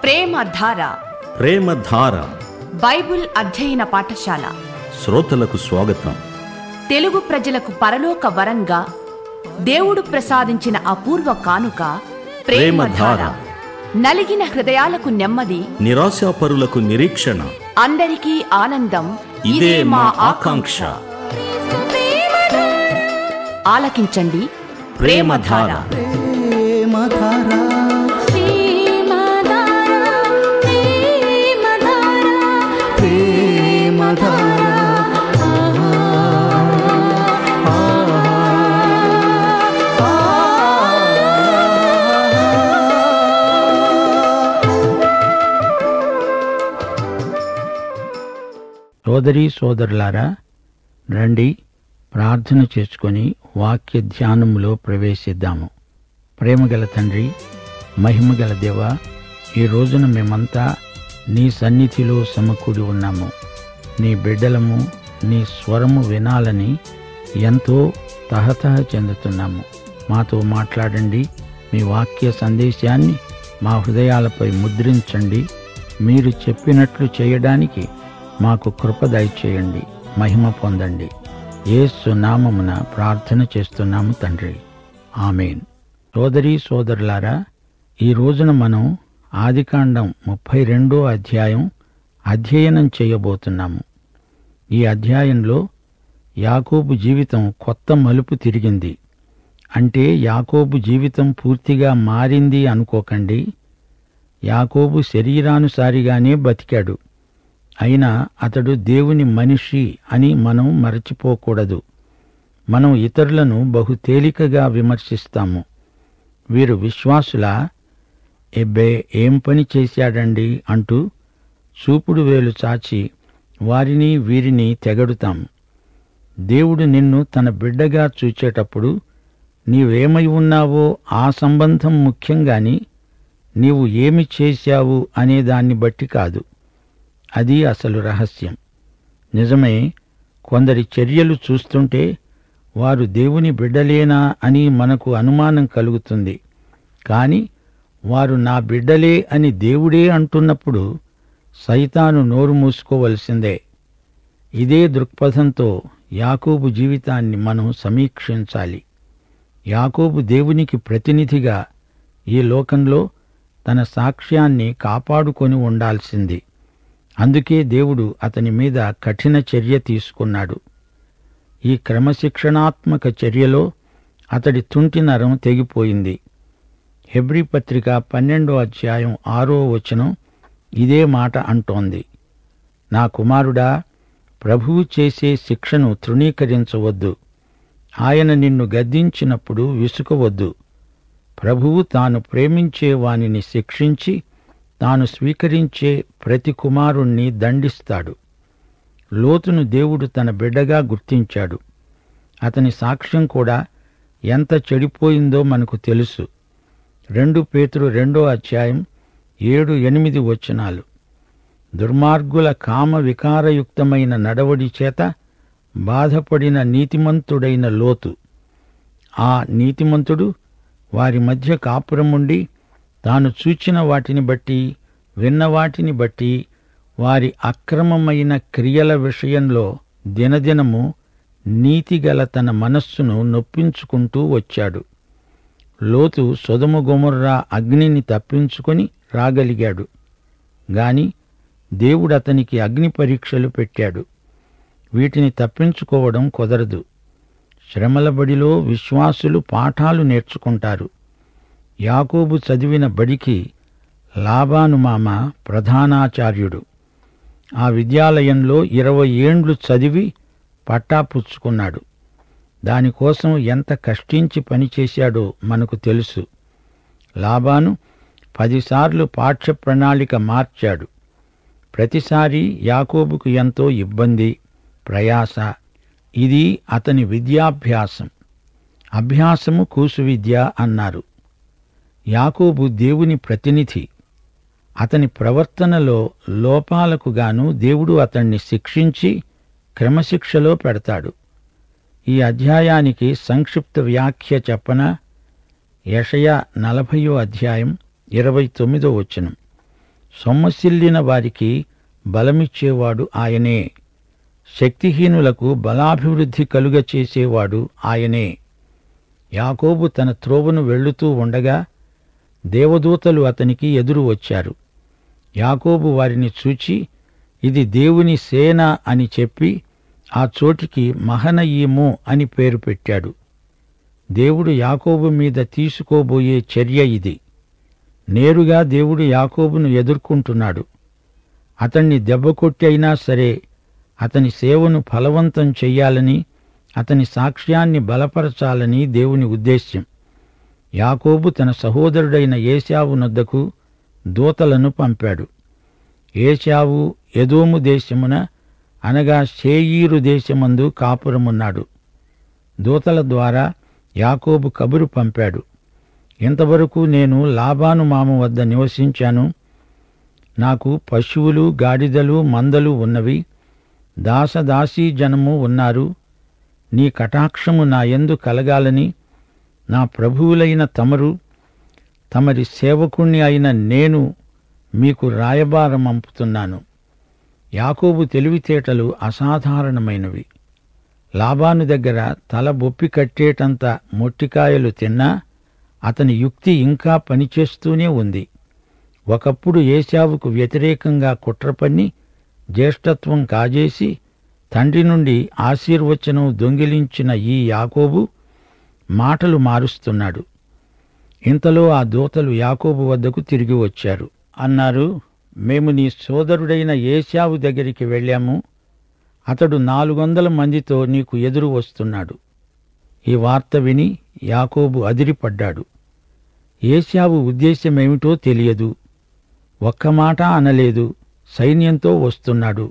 ప్రేమ ధార ప్రేమధార బైబిల్ అధ్యయన పాఠశాల శ్రోతలకు స్వాగతం తెలుగు ప్రజలకు పరలోక వరంగా దేవుడు ప్రసాదించిన అపూర్వ కానుక ప్రేమధార ప్రేమధార. నలిగిన హృదయాలకు నెమ్మది నిరాశాపరులకు నిరీక్షణ అందరికీ ఆనందం ఇదే మా ఆకాంక్ష ఆలకించండి ప్రేమధార సోదరీ సోదరులారా రండి ప్రార్థన చేసుకొని వాక్య ధ్యానములో ప్రవేశిద్దాము ప్రేమగల తండ్రి మహిమగల దేవ ఈ రోజున మేమంతా నీ సన్నిధిలో సమకూడి ఉన్నాము నీ బిడ్డలము నీ స్వరము వినాలని ఎంతో తహతహ చెందుతున్నాము మాతో మాట్లాడండి మీ వాక్య సందేశాన్ని మా హృదయాలపై ముద్రించండి మీరు చెప్పినట్లు చేయడానికి మాకు కృప దయచేయండి మహిమ పొందండి యేసు నామమున ప్రార్థన చేస్తున్నాము తండ్రి ఆమెన్ సోదరీ సోదరులారా ఈ రోజున మనం ఆదికాండం ముప్పై రెండో అధ్యాయం అధ్యయనం చేయబోతున్నాము ఈ అధ్యాయంలో యాకోబు జీవితం కొత్త మలుపు తిరిగింది అంటే యాకోబు జీవితం పూర్తిగా మారింది అనుకోకండి యాకోబు శరీరానుసారిగానే బతికాడు అయినా అతడు దేవుని మనిషి అని మనం మరచిపోకూడదు మనం ఇతరులను బహు తేలికగా విమర్శిస్తాము వీరు విశ్వాసులా ఎబ్బే ఏం పని చేశాడండి అంటూ చూపుడు వేలు చాచి వారిని వీరిని తెగడుతాం దేవుడు నిన్ను తన బిడ్డగా చూచేటప్పుడు నీవేమై ఉన్నావో ఆ సంబంధం ముఖ్యంగాని నీవు ఏమి చేశావు అనే దాన్ని బట్టి కాదు అది అసలు రహస్యం నిజమే కొందరి చర్యలు చూస్తుంటే వారు దేవుని బిడ్డలేనా అని మనకు అనుమానం కలుగుతుంది కాని వారు నా బిడ్డలే అని దేవుడే అంటున్నప్పుడు సైతాను నోరు మూసుకోవలసిందే ఇదే దృక్పథంతో యాకోబు జీవితాన్ని మనం సమీక్షించాలి యాకోబు దేవునికి ప్రతినిధిగా ఈ లోకంలో తన సాక్ష్యాన్ని కాపాడుకొని ఉండాల్సింది అందుకే దేవుడు అతని మీద కఠిన చర్య తీసుకున్నాడు ఈ క్రమశిక్షణాత్మక చర్యలో అతడి తుంటి నరం తెగిపోయింది హెబ్రీ పత్రిక పన్నెండో అధ్యాయం ఆరో వచనం ఇదే మాట అంటోంది నా కుమారుడా ప్రభువు చేసే శిక్షను తృణీకరించవద్దు ఆయన నిన్ను గద్దించినప్పుడు విసుకవద్దు ప్రభువు తాను ప్రేమించే వానిని శిక్షించి తాను స్వీకరించే ప్రతి కుమారుణ్ణి దండిస్తాడు లోతును దేవుడు తన బిడ్డగా గుర్తించాడు అతని సాక్ష్యం కూడా ఎంత చెడిపోయిందో మనకు తెలుసు రెండు పేతురు రెండో అధ్యాయం ఏడు ఎనిమిది వచనాలు దుర్మార్గుల కామ వికారయుక్తమైన నడవడి చేత బాధపడిన నీతిమంతుడైన లోతు ఆ నీతిమంతుడు వారి మధ్య కాపురముండి తాను చూచిన వాటిని బట్టి విన్న వాటిని బట్టి వారి అక్రమమైన క్రియల విషయంలో దినదినము నీతిగల తన మనస్సును నొప్పించుకుంటూ వచ్చాడు లోతు సొదము గొమర్రా అగ్నిని తప్పించుకొని రాగలిగాడు గాని దేవుడు అతనికి అగ్ని పరీక్షలు పెట్టాడు వీటిని తప్పించుకోవడం కుదరదు శ్రమల బడిలో విశ్వాసులు పాఠాలు నేర్చుకుంటారు యాకోబు చదివిన బడికి లాబాను మామ ప్రధానాచార్యుడు ఆ విద్యాలయంలో ఇరవై ఏండ్లు చదివి పట్టాపుచ్చుకున్నాడు దానికోసం ఎంత కష్టించి పనిచేశాడో మనకు తెలుసు లాబాను పదిసార్లు పాఠ్య ప్రణాళిక మార్చాడు ప్రతిసారి యాకోబుకు ఎంతో ఇబ్బంది ప్రయాస ఇది అతని విద్యాభ్యాసం అభ్యాసము కూసు విద్య అన్నారు యాకోబు దేవుని ప్రతినిధి అతని ప్రవర్తనలో లోపాలకు గాను దేవుడు అతణ్ణి శిక్షించి క్రమశిక్షలో పెడతాడు ఈ అధ్యాయానికి సంక్షిప్త వ్యాఖ్య చెప్పన యషయ నలభయో అధ్యాయం ఇరవై తొమ్మిదో వచనం సొమ్మసిల్లిన వారికి బలమిచ్చేవాడు ఆయనే శక్తిహీనులకు బలాభివృద్ధి కలుగ చేసేవాడు ఆయనే యాకోబు తన త్రోవను వెళ్లుతూ ఉండగా దేవదూతలు అతనికి ఎదురు వచ్చారు యాకోబు వారిని చూచి ఇది దేవుని సేన అని చెప్పి ఆ చోటికి మహనయీము అని పేరు పెట్టాడు దేవుడు యాకోబు మీద తీసుకోబోయే చర్య ఇది నేరుగా దేవుడు యాకోబును ఎదుర్కొంటున్నాడు అతన్ని దెబ్బకొట్టి అయినా సరే అతని సేవను ఫలవంతం చెయ్యాలని అతని సాక్ష్యాన్ని బలపరచాలని దేవుని ఉద్దేశ్యం యాకోబు తన సహోదరుడైన ఏశావు నొద్దకు దూతలను పంపాడు ఏశావు ఎదోము దేశమున అనగా షేయీరు దేశమందు కాపురమున్నాడు దూతల ద్వారా యాకోబు కబురు పంపాడు ఇంతవరకు నేను లాబాను మామ వద్ద నివసించాను నాకు పశువులు గాడిదలు మందలు ఉన్నవి దాసదాసీ జనము ఉన్నారు నీ కటాక్షము నా యందు కలగాలని నా ప్రభువులైన తమరు తమరి సేవకుణ్ణి అయిన నేను మీకు రాయబారం పంపుతున్నాను యాకోబు తెలివితేటలు అసాధారణమైనవి లాబాను దగ్గర తల బొప్పి కట్టేటంత మొట్టికాయలు తిన్నా అతని యుక్తి ఇంకా పనిచేస్తూనే ఉంది ఒకప్పుడు ఏశావుకు వ్యతిరేకంగా కుట్రపన్ని జ్యేష్ఠత్వం కాజేసి తండ్రి నుండి ఆశీర్వచనం దొంగిలించిన ఈ యాకోబు మాటలు మారుస్తున్నాడు ఇంతలో ఆ దూతలు యాకోబు వద్దకు తిరిగి వచ్చారు అన్నారు మేము నీ సోదరుడైన ఏశావు దగ్గరికి వెళ్ళాము అతడు నాలుగొందల మందితో నీకు ఎదురు వస్తున్నాడు ఈ వార్త విని యాకోబు అదిరిపడ్డాడు ఏశావు ఉద్దేశమేమిటో తెలియదు ఒక్క మాట అనలేదు సైన్యంతో వస్తున్నాడు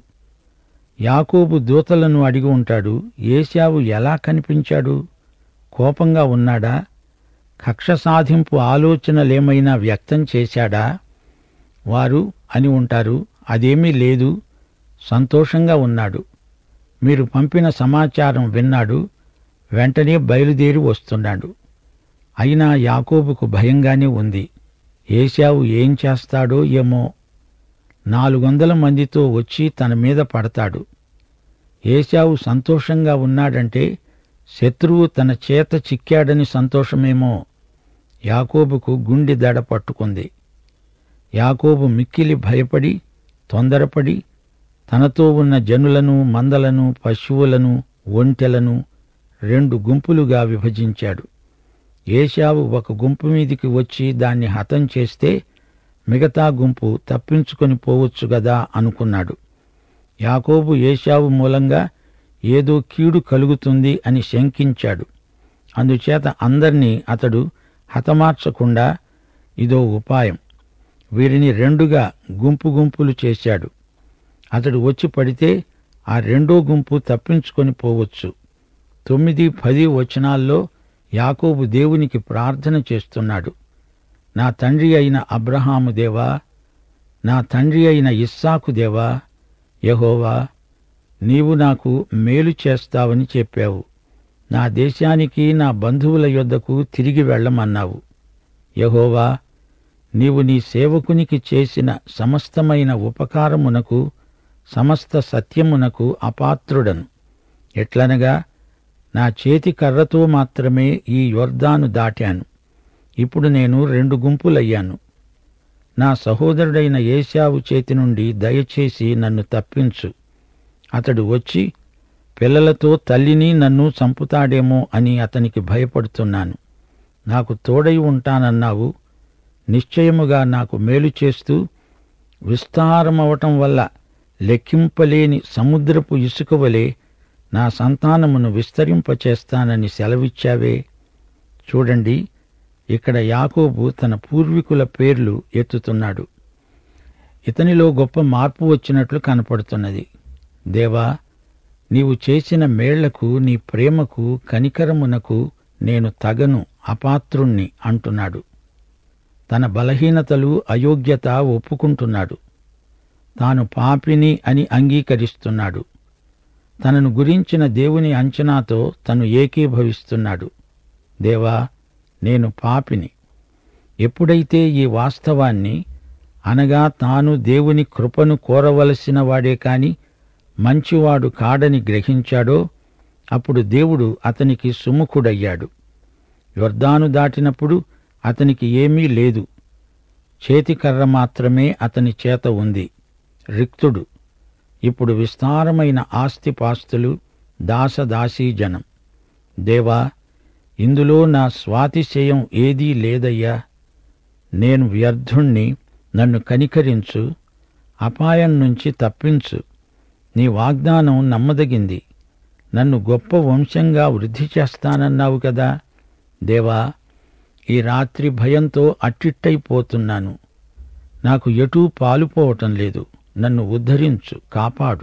యాకోబు దూతలను అడిగి ఉంటాడు ఏశావు ఎలా కనిపించాడు కోపంగా ఉన్నాడా కక్ష సాధింపు ఆలోచనలేమైనా వ్యక్తం చేశాడా వారు అని ఉంటారు అదేమీ లేదు సంతోషంగా ఉన్నాడు మీరు పంపిన సమాచారం విన్నాడు వెంటనే బయలుదేరి వస్తున్నాడు అయినా యాకోబుకు భయంగానే ఉంది ఏశావు ఏం చేస్తాడో ఏమో నాలుగొందల మందితో వచ్చి తన మీద పడతాడు ఏశావు సంతోషంగా ఉన్నాడంటే శత్రువు తన చేత చిక్కాడని సంతోషమేమో యాకోబుకు గుండె దడ పట్టుకుంది యాకోబు మిక్కిలి భయపడి తొందరపడి తనతో ఉన్న జనులను మందలను పశువులను ఒంటెలను రెండు గుంపులుగా విభజించాడు ఏశావు ఒక గుంపు మీదికి వచ్చి దాన్ని హతం చేస్తే మిగతా గుంపు తప్పించుకొని పోవచ్చు గదా అనుకున్నాడు యాకోబు ఏశావు మూలంగా ఏదో కీడు కలుగుతుంది అని శంకించాడు అందుచేత అందర్నీ అతడు హతమార్చకుండా ఇదో ఉపాయం వీరిని రెండుగా గుంపు గుంపులు చేశాడు అతడు వచ్చి పడితే ఆ రెండో గుంపు తప్పించుకొని పోవచ్చు తొమ్మిది పది వచనాల్లో యాకోబు దేవునికి ప్రార్థన చేస్తున్నాడు నా తండ్రి అయిన అబ్రహాము దేవా నా తండ్రి అయిన ఇస్సాకు దేవా యహోవా నీవు నాకు మేలు చేస్తావని చెప్పావు నా దేశానికి నా బంధువుల యొద్దకు తిరిగి వెళ్ళమన్నావు యహోవా నీవు నీ సేవకునికి చేసిన సమస్తమైన ఉపకారమునకు సమస్త సత్యమునకు అపాత్రుడను ఎట్లనగా నా చేతి కర్రతో మాత్రమే ఈ యొర్దాను దాటాను ఇప్పుడు నేను రెండు గుంపులయ్యాను నా సహోదరుడైన ఏశావు చేతి నుండి దయచేసి నన్ను తప్పించు అతడు వచ్చి పిల్లలతో తల్లిని నన్ను చంపుతాడేమో అని అతనికి భయపడుతున్నాను నాకు తోడై ఉంటానన్నావు నిశ్చయముగా నాకు మేలు చేస్తూ విస్తారమవటం వల్ల లెక్కింపలేని సముద్రపు ఇసుక వలె నా సంతానమును విస్తరింపచేస్తానని సెలవిచ్చావే చూడండి ఇక్కడ యాకోబు తన పూర్వీకుల పేర్లు ఎత్తుతున్నాడు ఇతనిలో గొప్ప మార్పు వచ్చినట్లు కనపడుతున్నది దేవా నీవు చేసిన మేళ్లకు నీ ప్రేమకు కనికరమునకు నేను తగను అపాత్రుణ్ణి అంటున్నాడు తన బలహీనతలు అయోగ్యత ఒప్పుకుంటున్నాడు తాను పాపిని అని అంగీకరిస్తున్నాడు తనను గురించిన దేవుని అంచనాతో తను ఏకీభవిస్తున్నాడు దేవా నేను పాపిని ఎప్పుడైతే ఈ వాస్తవాన్ని అనగా తాను దేవుని కృపను కోరవలసిన వాడే కాని మంచివాడు కాడని గ్రహించాడో అప్పుడు దేవుడు అతనికి సుముఖుడయ్యాడు యొర్దాను దాటినప్పుడు అతనికి ఏమీ లేదు చేతికర్ర మాత్రమే అతని చేత ఉంది రిక్తుడు ఇప్పుడు విస్తారమైన ఆస్తిపాస్తులు దాసదాసీజనం దేవా ఇందులో నా స్వాతిశయం ఏదీ లేదయ్యా నేను వ్యర్థుణ్ణి నన్ను కనికరించు అపాయం నుంచి తప్పించు నీ వాగ్దానం నమ్మదగింది నన్ను గొప్ప వంశంగా వృద్ధి చేస్తానన్నావు కదా దేవా ఈ రాత్రి భయంతో అట్టిట్టయిపోతున్నాను నాకు ఎటూ పాలుపోవటం లేదు నన్ను ఉద్ధరించు కాపాడు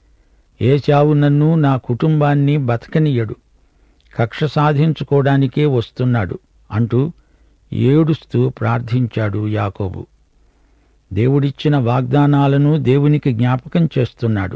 ఏ చావు నన్ను నా కుటుంబాన్ని బతకనియడు కక్ష సాధించుకోవడానికే వస్తున్నాడు అంటూ ఏడుస్తూ ప్రార్థించాడు యాకోబు దేవుడిచ్చిన వాగ్దానాలను దేవునికి జ్ఞాపకం చేస్తున్నాడు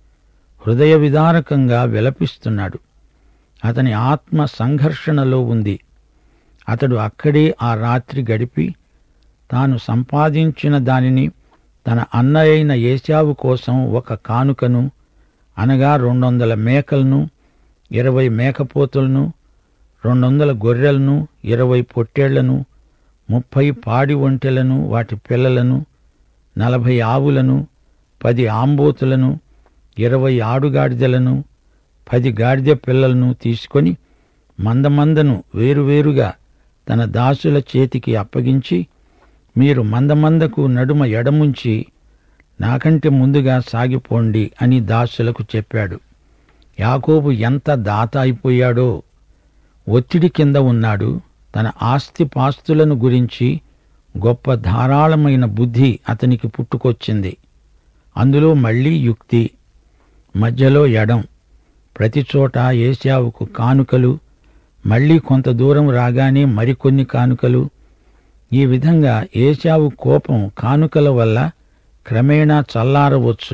హృదయ విదారకంగా విలపిస్తున్నాడు అతని ఆత్మ సంఘర్షణలో ఉంది అతడు అక్కడే ఆ రాత్రి గడిపి తాను సంపాదించిన దానిని తన అన్నయైన ఏశావు కోసం ఒక కానుకను అనగా రెండొందల మేకలను ఇరవై మేకపోతులను రెండొందల గొర్రెలను ఇరవై పొట్టేళ్లను ముప్పై పాడి ఒంటెలను వాటి పిల్లలను నలభై ఆవులను పది ఆంబోతులను ఇరవై ఆడుగాడిదలను పది గాడిద పిల్లలను తీసుకొని మందమందను వేరువేరుగా తన దాసుల చేతికి అప్పగించి మీరు మందమందకు నడుమ ఎడముంచి నాకంటే ముందుగా సాగిపోండి అని దాసులకు చెప్పాడు యాకోబు ఎంత దాత అయిపోయాడో ఒత్తిడి కింద ఉన్నాడు తన ఆస్తి పాస్తులను గురించి గొప్ప ధారాళమైన బుద్ధి అతనికి పుట్టుకొచ్చింది అందులో మళ్లీ యుక్తి మధ్యలో ఎడం ప్రతి చోట ఏశావుకు కానుకలు మళ్లీ కొంత దూరం రాగానే మరికొన్ని కానుకలు ఈ విధంగా ఏశావు కోపం కానుకల వల్ల క్రమేణా చల్లారవచ్చు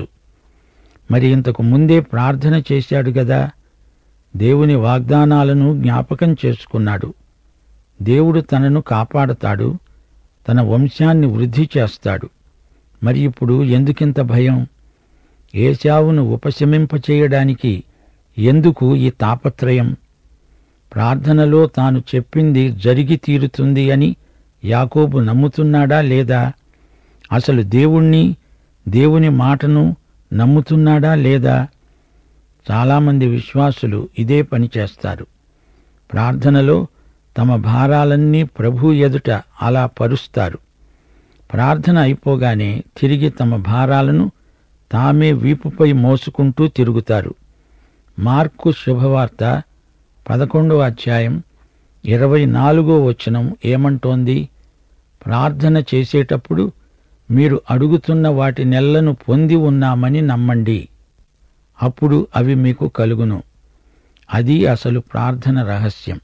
మరి ఇంతకు ముందే ప్రార్థన చేశాడు గదా దేవుని వాగ్దానాలను జ్ఞాపకం చేసుకున్నాడు దేవుడు తనను కాపాడతాడు తన వంశాన్ని వృద్ధి చేస్తాడు మరి ఇప్పుడు ఎందుకింత భయం ఏశావును ఉపశమింపచేయడానికి ఎందుకు ఈ తాపత్రయం ప్రార్థనలో తాను చెప్పింది జరిగి తీరుతుంది అని యాకోబు నమ్ముతున్నాడా లేదా అసలు దేవుణ్ణి దేవుని మాటను నమ్ముతున్నాడా లేదా చాలామంది విశ్వాసులు ఇదే పని చేస్తారు ప్రార్థనలో తమ భారాలన్నీ ప్రభు ఎదుట అలా పరుస్తారు ప్రార్థన అయిపోగానే తిరిగి తమ భారాలను తామే వీపుపై మోసుకుంటూ తిరుగుతారు మార్కు శుభవార్త పదకొండవ అధ్యాయం ఇరవై నాలుగో వచనం ఏమంటోంది ప్రార్థన చేసేటప్పుడు మీరు అడుగుతున్న వాటి నెల్లను పొంది ఉన్నామని నమ్మండి అప్పుడు అవి మీకు కలుగును అది అసలు ప్రార్థన రహస్యం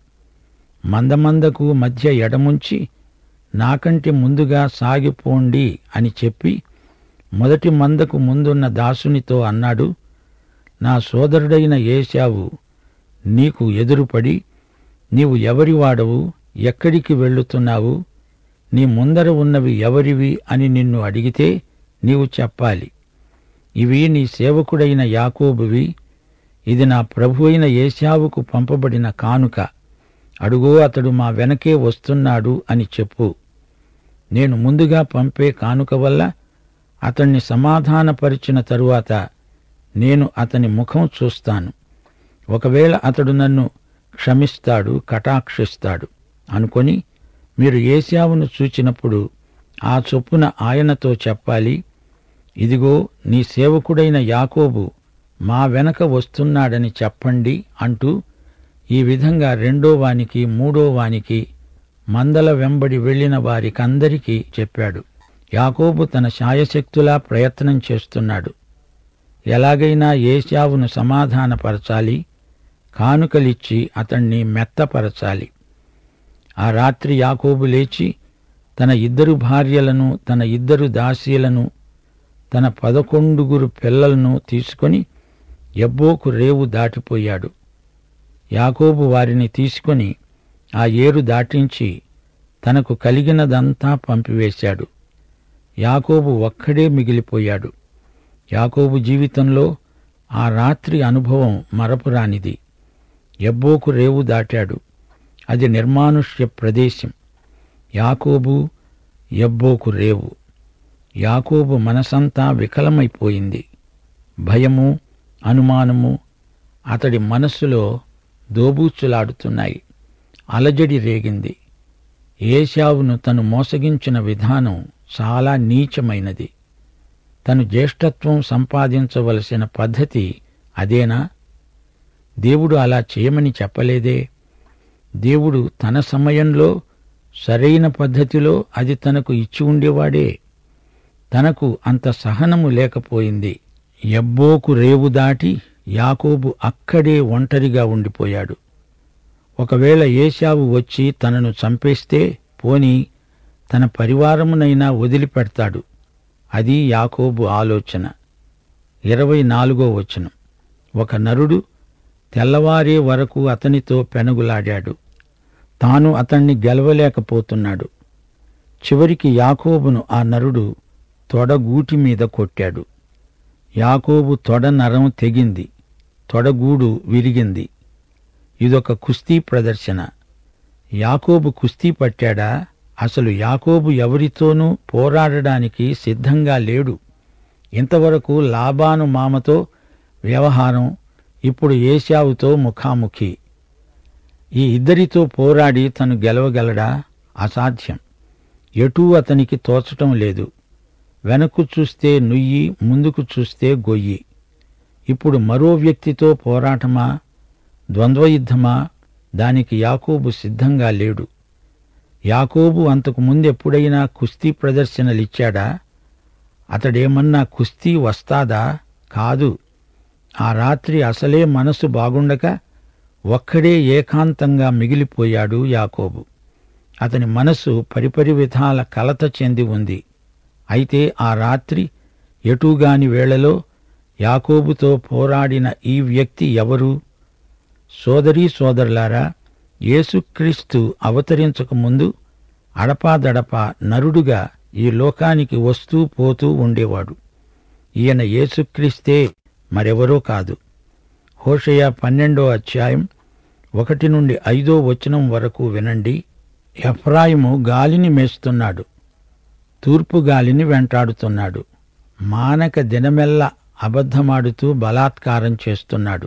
మందమందకు మధ్య ఎడముంచి నాకంటే ముందుగా సాగిపోండి అని చెప్పి మొదటి మందకు ముందున్న దాసునితో అన్నాడు నా సోదరుడైన ఏశావు నీకు ఎదురుపడి నీవు ఎవరి వాడవు ఎక్కడికి వెళ్ళుతున్నావు నీ ముందర ఉన్నవి ఎవరివి అని నిన్ను అడిగితే నీవు చెప్పాలి ఇవి నీ సేవకుడైన యాకోబువి ఇది నా ప్రభు అయిన ఏశావుకు పంపబడిన కానుక అడుగో అతడు మా వెనకే వస్తున్నాడు అని చెప్పు నేను ముందుగా పంపే కానుక వల్ల అతణ్ణి సమాధానపరిచిన తరువాత నేను అతని ముఖం చూస్తాను ఒకవేళ అతడు నన్ను క్షమిస్తాడు కటాక్షిస్తాడు అనుకొని మీరు ఏశావును చూచినప్పుడు ఆ చొప్పున ఆయనతో చెప్పాలి ఇదిగో నీ సేవకుడైన యాకోబు మా వెనక వస్తున్నాడని చెప్పండి అంటూ ఈ విధంగా రెండో వానికి మూడో వానికి మందల వెంబడి వెళ్లిన వారికందరికీ చెప్పాడు యాకోబు తన శాయశక్తులా ప్రయత్నం చేస్తున్నాడు ఎలాగైనా ఏశావును సమాధానపరచాలి కానుకలిచ్చి అతణ్ణి మెత్తపరచాలి ఆ రాత్రి యాకోబు లేచి తన ఇద్దరు భార్యలను తన ఇద్దరు దాసీలను తన పదకొండుగురు పిల్లలను తీసుకొని ఎబ్బోకు రేవు దాటిపోయాడు యాకోబు వారిని తీసుకొని ఆ ఏరు దాటించి తనకు కలిగినదంతా పంపివేశాడు యాకోబు ఒక్కడే మిగిలిపోయాడు యాకోబు జీవితంలో ఆ రాత్రి అనుభవం మరపురానిది ఎబ్బోకు రేవు దాటాడు అది నిర్మానుష్య ప్రదేశం యాకోబు ఎబ్బోకు రేవు యాకోబు మనసంతా వికలమైపోయింది భయము అనుమానము అతడి మనస్సులో దోబూచులాడుతున్నాయి అలజడి రేగింది ఏశావును తను మోసగించిన విధానం చాలా నీచమైనది తను జ్యేష్ఠత్వం సంపాదించవలసిన పద్ధతి అదేనా దేవుడు అలా చేయమని చెప్పలేదే దేవుడు తన సమయంలో సరైన పద్ధతిలో అది తనకు ఇచ్చి ఉండేవాడే తనకు అంత సహనము లేకపోయింది ఎబ్బోకు రేవు దాటి యాకోబు అక్కడే ఒంటరిగా ఉండిపోయాడు ఒకవేళ ఏశావు వచ్చి తనను చంపేస్తే పోని తన పరివారమునైనా వదిలిపెడతాడు అది యాకోబు ఆలోచన ఇరవై నాలుగో వచనం ఒక నరుడు తెల్లవారే వరకు అతనితో పెనుగులాడాడు తాను అతన్ని గెలవలేకపోతున్నాడు చివరికి యాకోబును ఆ నరుడు తొడగూటి మీద కొట్టాడు యాకోబు తొడ నరం తెగింది తొడగూడు విరిగింది ఇదొక కుస్తీ ప్రదర్శన యాకోబు కుస్తీ పట్టాడా అసలు యాకోబు ఎవరితోనూ పోరాడడానికి సిద్ధంగా లేడు ఇంతవరకు లాబాను మామతో వ్యవహారం ఇప్పుడు ఏశావుతో ముఖాముఖి ఈ ఇద్దరితో పోరాడి తను గెలవగలడా అసాధ్యం ఎటూ అతనికి తోచటం లేదు వెనక్కు చూస్తే నుయ్యి ముందుకు చూస్తే గొయ్యి ఇప్పుడు మరో వ్యక్తితో పోరాటమా ద్వంద్వయుద్ధమా దానికి యాకోబు సిద్ధంగా లేడు యాకోబు అంతకు ముందెప్పుడైనా కుస్తీ ప్రదర్శనలిచ్చాడా అతడేమన్నా కుస్తీ వస్తాదా కాదు ఆ రాత్రి అసలే మనసు బాగుండక ఒక్కడే ఏకాంతంగా మిగిలిపోయాడు యాకోబు అతని మనసు పరిపరి విధాల కలత చెంది ఉంది అయితే ఆ రాత్రి ఎటుగాని వేళలో యాకోబుతో పోరాడిన ఈ వ్యక్తి ఎవరు సోదరీ సోదరులారా యేసుక్రీస్తు అవతరించక ముందు అడపాదడపా నరుడుగా ఈ లోకానికి వస్తూ పోతూ ఉండేవాడు ఈయన యేసుక్రీస్తే మరెవరో కాదు హోషయ పన్నెండో అధ్యాయం ఒకటి నుండి ఐదో వచనం వరకు వినండి ఎఫ్రాయిము గాలిని మేస్తున్నాడు తూర్పు గాలిని వెంటాడుతున్నాడు మానక దినమెల్ల అబద్ధమాడుతూ బలాత్కారం చేస్తున్నాడు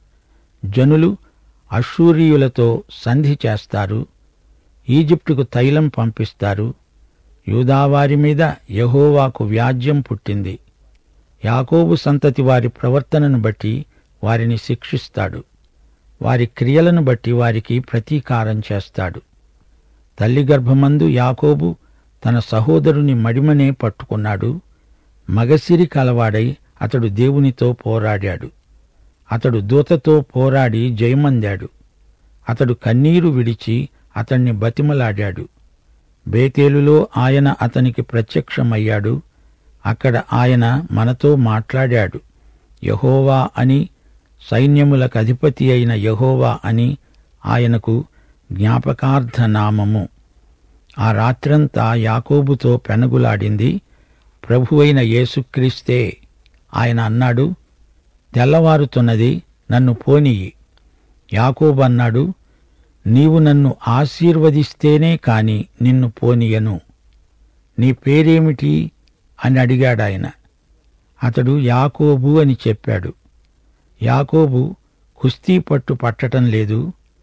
జనులు అషూరియులతో సంధి చేస్తారు ఈజిప్టుకు తైలం పంపిస్తారు యూదావారి మీద యహోవాకు వ్యాజ్యం పుట్టింది యాకోబు సంతతి వారి ప్రవర్తనను బట్టి వారిని శిక్షిస్తాడు వారి క్రియలను బట్టి వారికి ప్రతీకారం చేస్తాడు తల్లి గర్భమందు యాకోబు తన సహోదరుని మడిమనే పట్టుకున్నాడు మగసిరి కలవాడై అతడు దేవునితో పోరాడాడు అతడు దూతతో పోరాడి జయమందాడు అతడు కన్నీరు విడిచి అతణ్ణి బతిమలాడాడు బేతేలులో ఆయన అతనికి ప్రత్యక్షమయ్యాడు అక్కడ ఆయన మనతో మాట్లాడాడు యహోవా అని సైన్యములకు అధిపతి అయిన యహోవా అని ఆయనకు జ్ఞాపకార్థ నామము ఆ రాత్రంతా యాకోబుతో పెనగులాడింది ప్రభువైన యేసుక్రీస్తే ఆయన అన్నాడు తెల్లవారుతున్నది నన్ను పోనియి యాకోబు అన్నాడు నీవు నన్ను ఆశీర్వదిస్తేనే కాని నిన్ను పోనీయను నీ పేరేమిటి అని అడిగాడాయన అతడు యాకోబు అని చెప్పాడు యాకోబు కుస్తీ పట్టు పట్టటం లేదు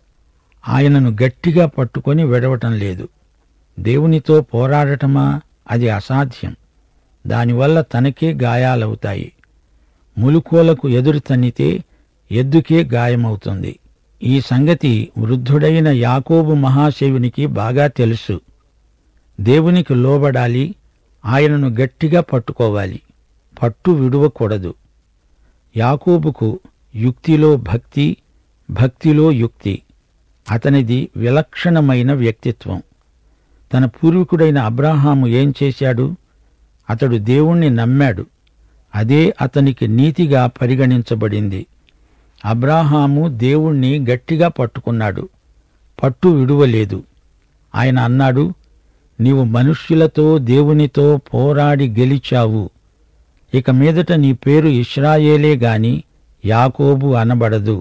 ఆయనను గట్టిగా పట్టుకొని విడవటం లేదు దేవునితో పోరాడటమా అది అసాధ్యం దానివల్ల తనకే గాయాలవుతాయి ములుకోలకు ఎదురు తన్నితే ఎద్దుకే గాయమవుతుంది ఈ సంగతి వృద్ధుడైన యాకోబు మహాశివునికి బాగా తెలుసు దేవునికి లోబడాలి ఆయనను గట్టిగా పట్టుకోవాలి పట్టు విడువకూడదు యాకోబుకు యుక్తిలో భక్తి భక్తిలో యుక్తి అతనిది విలక్షణమైన వ్యక్తిత్వం తన పూర్వీకుడైన అబ్రాహాము ఏం చేశాడు అతడు దేవుణ్ణి నమ్మాడు అదే అతనికి నీతిగా పరిగణించబడింది అబ్రాహాము దేవుణ్ణి గట్టిగా పట్టుకున్నాడు పట్టు విడువలేదు ఆయన అన్నాడు నీవు మనుష్యులతో దేవునితో పోరాడి గెలిచావు ఇక మీదట నీ పేరు ఇస్రాయేలే గాని యాకోబు అనబడదు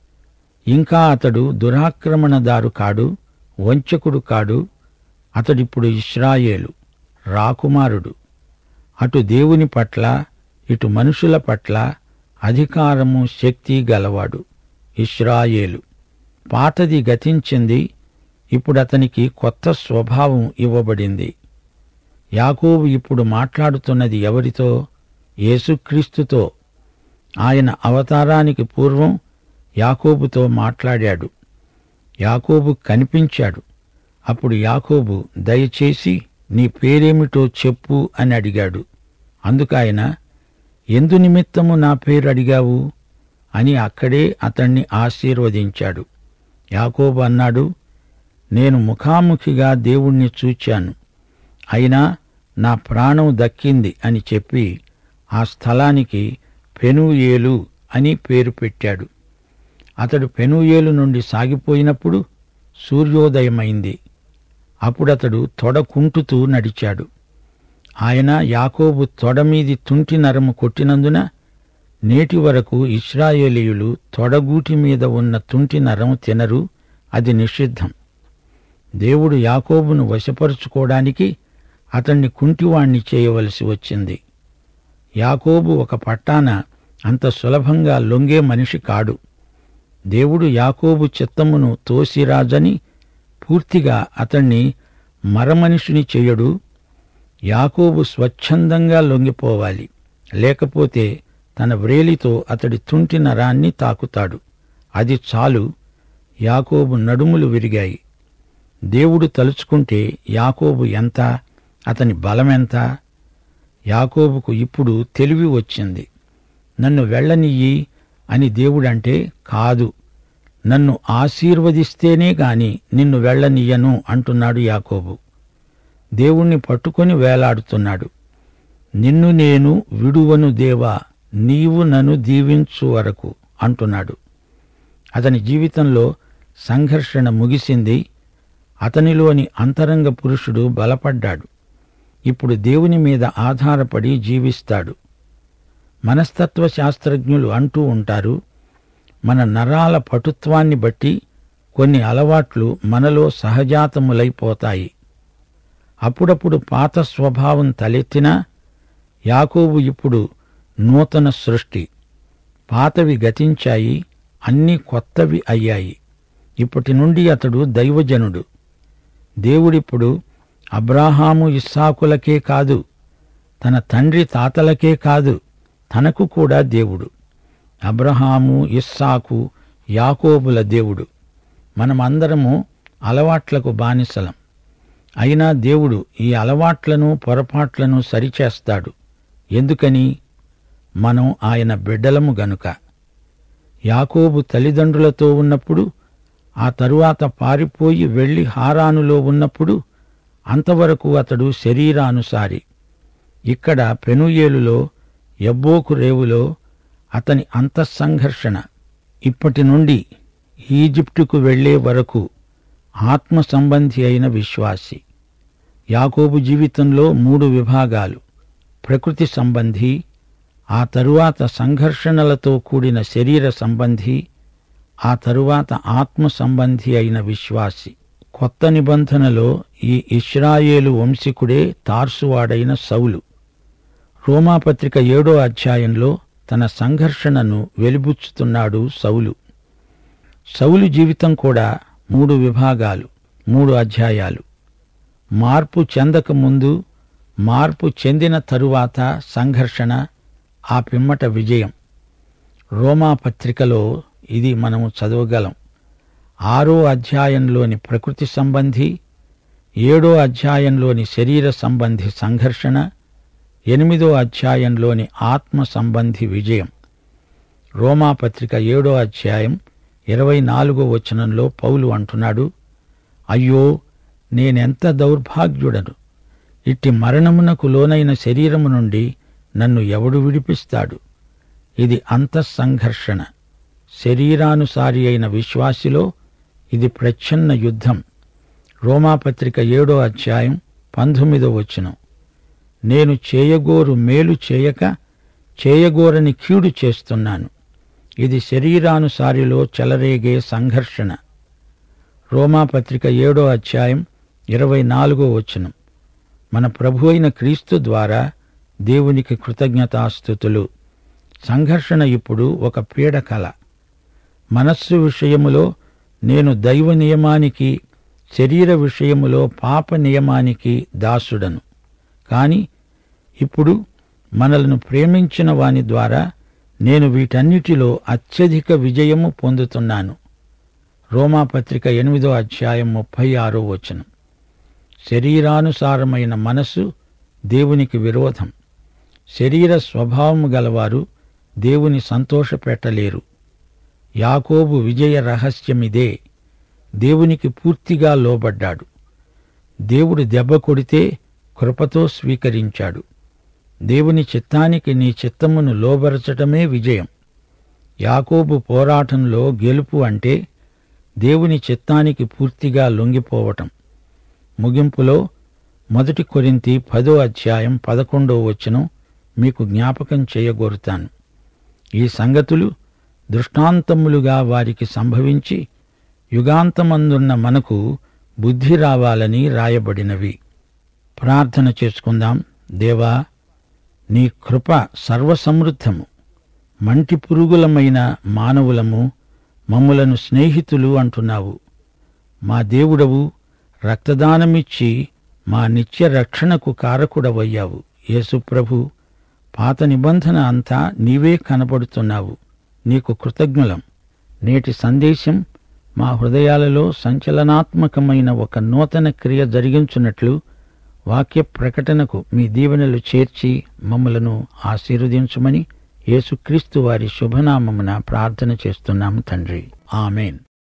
ఇంకా అతడు దురాక్రమణదారు కాడు వంచకుడు కాడు అతడిప్పుడు ఇస్రాయేలు రాకుమారుడు అటు దేవుని పట్ల ఇటు మనుషుల పట్ల అధికారము శక్తి గలవాడు ఇస్రాయేలు పాతది గతించింది ఇప్పుడు అతనికి కొత్త స్వభావం ఇవ్వబడింది యాకోబు ఇప్పుడు మాట్లాడుతున్నది ఎవరితో యేసుక్రీస్తుతో ఆయన అవతారానికి పూర్వం యాకోబుతో మాట్లాడాడు యాకోబు కనిపించాడు అప్పుడు యాకోబు దయచేసి నీ పేరేమిటో చెప్పు అని అడిగాడు అందుకాయన ఎందు నిమిత్తము నా పేరు అడిగావు అని అక్కడే అతణ్ణి ఆశీర్వదించాడు యాకోబు అన్నాడు నేను ముఖాముఖిగా దేవుణ్ణి చూచాను అయినా నా ప్రాణం దక్కింది అని చెప్పి ఆ స్థలానికి పెనుయేలు అని పేరు పెట్టాడు అతడు పెనుయేలు నుండి సాగిపోయినప్పుడు సూర్యోదయమైంది అప్పుడతడు తొడకుంటుతూ నడిచాడు ఆయన యాకోబు తొడ మీది తుంటి నరము కొట్టినందున నేటి వరకు ఇస్రాయేలీయులు తొడగూటి మీద ఉన్న తుంటి నరం తినరు అది నిషిద్ధం దేవుడు యాకోబును వశపరుచుకోవడానికి అతణ్ణి కుంటివాణ్ణి చేయవలసి వచ్చింది యాకోబు ఒక పట్టాన అంత సులభంగా లొంగే మనిషి కాడు దేవుడు యాకోబు చిత్తమును తోసిరాజని పూర్తిగా అతణ్ణి మరమనిషిని చెయ్యడు యాకోబు స్వచ్ఛందంగా లొంగిపోవాలి లేకపోతే తన వ్రేలితో అతడి తుంటి నరాన్ని తాకుతాడు అది చాలు యాకోబు నడుములు విరిగాయి దేవుడు తలుచుకుంటే యాకోబు ఎంత అతని బలమెంత యాకోబుకు ఇప్పుడు తెలివి వచ్చింది నన్ను వెళ్ళనియ్యి అని దేవుడంటే కాదు నన్ను ఆశీర్వదిస్తేనే గాని నిన్ను వెళ్ళనియ్యను అంటున్నాడు యాకోబు దేవుణ్ణి పట్టుకొని వేలాడుతున్నాడు నిన్ను నేను విడువను దేవా నీవు నన్ను దీవించు వరకు అంటున్నాడు అతని జీవితంలో సంఘర్షణ ముగిసింది అతనిలోని అంతరంగ పురుషుడు బలపడ్డాడు ఇప్పుడు దేవుని మీద ఆధారపడి జీవిస్తాడు మనస్తత్వ శాస్త్రజ్ఞులు అంటూ ఉంటారు మన నరాల పటుత్వాన్ని బట్టి కొన్ని అలవాట్లు మనలో సహజాతములైపోతాయి అప్పుడప్పుడు పాత స్వభావం తలెత్తినా యాకోబు ఇప్పుడు నూతన సృష్టి పాతవి గతించాయి అన్నీ కొత్తవి అయ్యాయి ఇప్పటి నుండి అతడు దైవజనుడు దేవుడిప్పుడు అబ్రాహాము ఇస్సాకులకే కాదు తన తండ్రి తాతలకే కాదు తనకు కూడా దేవుడు అబ్రహాము ఇస్సాకు యాకోబుల దేవుడు మనమందరము అలవాట్లకు బానిసలం అయినా దేవుడు ఈ అలవాట్లను పొరపాట్లను సరిచేస్తాడు ఎందుకని మనం ఆయన బిడ్డలము గనుక యాకోబు తల్లిదండ్రులతో ఉన్నప్పుడు ఆ తరువాత పారిపోయి వెళ్లి హారానులో ఉన్నప్పుడు అంతవరకు అతడు శరీరానుసారి ఇక్కడ పెనుయేలులో ఎబ్బోకు రేవులో అతని అంతఃసంఘర్షణ ఇప్పటి నుండి ఈజిప్టుకు వెళ్లే వరకు ఆత్మ సంబంధి అయిన విశ్వాసి యాకోబు జీవితంలో మూడు విభాగాలు ప్రకృతి సంబంధి ఆ తరువాత సంఘర్షణలతో కూడిన శరీర సంబంధి ఆ తరువాత ఆత్మ సంబంధి అయిన విశ్వాసి కొత్త నిబంధనలో ఈ ఇస్రాయేలు వంశీకుడే తార్సువాడైన సౌలు రోమాపత్రిక ఏడో అధ్యాయంలో తన సంఘర్షణను వెలిబుచ్చుతున్నాడు సౌలు సౌలు జీవితం కూడా మూడు విభాగాలు మూడు అధ్యాయాలు మార్పు చెందక ముందు మార్పు చెందిన తరువాత సంఘర్షణ ఆ పిమ్మట విజయం రోమా పత్రికలో ఇది మనము చదవగలం ఆరో అధ్యాయంలోని ప్రకృతి సంబంధి ఏడో అధ్యాయంలోని శరీర సంబంధి సంఘర్షణ ఎనిమిదో అధ్యాయంలోని ఆత్మ సంబంధి విజయం రోమా పత్రిక ఏడో అధ్యాయం ఇరవై నాలుగో వచనంలో పౌలు అంటున్నాడు అయ్యో నేనెంత దౌర్భాగ్యుడను ఇట్టి మరణమునకు లోనైన శరీరము నుండి నన్ను ఎవడు విడిపిస్తాడు ఇది అంతఃసంఘర్షణ శరీరానుసారి అయిన విశ్వాసిలో ఇది ప్రచ్ఛన్న యుద్ధం రోమాపత్రిక ఏడో అధ్యాయం పంతొమ్మిదో వచనం నేను చేయగోరు మేలు చేయక చేయగోరని కీడు చేస్తున్నాను ఇది శరీరానుసారిలో చెలరేగే సంఘర్షణ రోమాపత్రిక ఏడో అధ్యాయం ఇరవై నాలుగో వచనం మన ప్రభు అయిన క్రీస్తు ద్వారా దేవునికి కృతజ్ఞతాస్థుతులు సంఘర్షణ ఇప్పుడు ఒక పీడకల మనస్సు విషయములో నేను దైవ నియమానికి శరీర విషయములో పాప నియమానికి దాసుడను కాని ఇప్పుడు మనలను ప్రేమించిన వాని ద్వారా నేను వీటన్నిటిలో అత్యధిక విజయము పొందుతున్నాను రోమాపత్రిక ఎనిమిదో అధ్యాయం ముప్పై ఆరో వచనం శరీరానుసారమైన మనస్సు దేవునికి విరోధం శరీర స్వభావము గలవారు దేవుని సంతోషపెట్టలేరు యాకోబు విజయ రహస్యమిదే దేవునికి పూర్తిగా లోబడ్డాడు దేవుడు దెబ్బ కొడితే కృపతో స్వీకరించాడు దేవుని చిత్తానికి నీ చిత్తమును లోబరచటమే విజయం యాకోబు పోరాటంలో గెలుపు అంటే దేవుని చిత్తానికి పూర్తిగా లొంగిపోవటం ముగింపులో మొదటి కొరింతి పదో అధ్యాయం పదకొండో వచనం మీకు జ్ఞాపకం చేయగోరుతాను ఈ సంగతులు దృష్టాంతములుగా వారికి సంభవించి యుగాంతమందున్న మనకు బుద్ధి రావాలని రాయబడినవి ప్రార్థన చేసుకుందాం దేవా నీ కృప సర్వసమృద్ధము మంటి పురుగులమైన మానవులము మమ్ములను స్నేహితులు అంటున్నావు మా దేవుడవు రక్తదానమిచ్చి మా నిత్య రక్షణకు కారకుడవయ్యావు యేసుప్రభు పాత నిబంధన అంతా నీవే కనబడుతున్నావు నీకు కృతజ్ఞులం నేటి సందేశం మా హృదయాలలో సంచలనాత్మకమైన ఒక నూతన క్రియ జరిగించున్నట్లు వాక్య ప్రకటనకు మీ దీవెనలు చేర్చి మమ్మలను ఆశీర్వదించుమని యేసుక్రీస్తు వారి శుభనామమున ప్రార్థన చేస్తున్నాము తండ్రి ఆమెన్